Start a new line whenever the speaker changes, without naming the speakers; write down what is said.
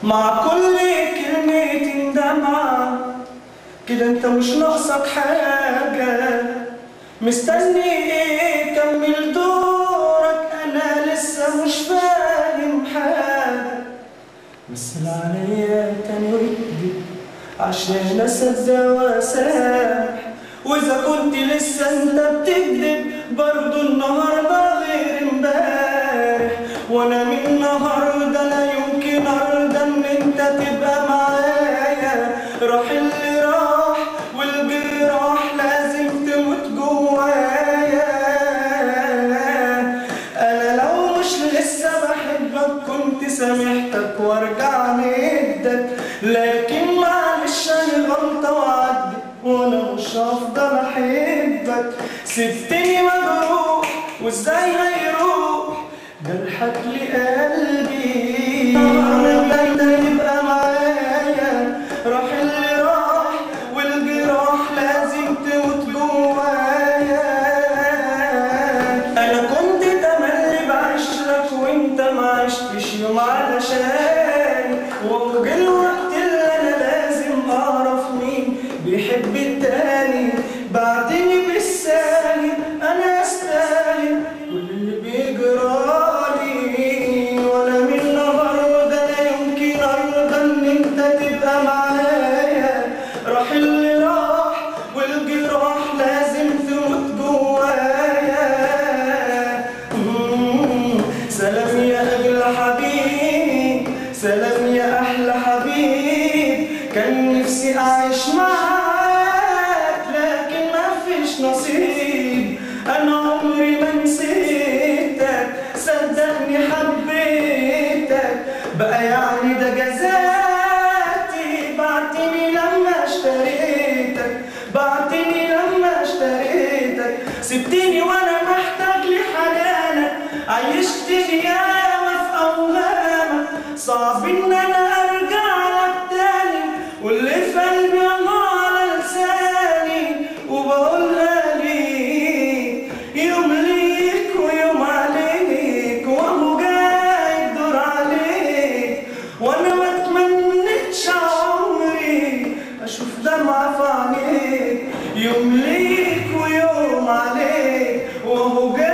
مع كل كلمة دمعة كده انت مش ناقصك حاجة مستني ايه كمل دورك انا لسه مش فاهم حاجة مثل عليا تاني ودي عشان اصدق واسامح واذا كنت لسه انت بتكذب برضو النهارده غير امبارح وانا من النهارده لا يمكن ارضى ان انت تبقى معايا راح اللي راح والجراح لازم تموت جوايا انا لو مش لسه بحبك كنت سامحتك وارجع مدك لكن معلش انا غلطه وعدت وانا مش هفضل احبك سبتني مجروح وازاي هيروح جرحك لقلبي انا بدك يبقى معايا راح اللي راح والجراح لازم تموت جوايا انا كنت تملي بعشرك وانت ما عشتش يوم علشان وجه الوقت اللي انا لازم اعرف مين بيحب التاني بعدني بالثاني انا استاهل كل اللي بيجرالي وانا من النهارده لا يمكن ارضى ان انت تبقى معايا راح اللي راح والجراح لازم تموت جوايا مم. سلام يا اغلى حبيب سلام يا احلى حبيب كان نفسي اعيش معاك لكن ما فيش نصيب انا عمري ما نسيتك صدقني حبيتك بقى يعني ده جزاتي بعتني لما اشتريتك بعتني لما اشتريتك سبتني وانا محتاج لحنانك عيشتني ياما في اوهامك صعب ان انا ارجع لك تاني واللي في قلبي الله على لساني وبقولها ليك يوم ليك ويوم عليك وهو جاي الدور عليك وانا ما اتمنيتش عمري اشوف دمعة في عينيك يوم ليك ويوم عليك وهو جاي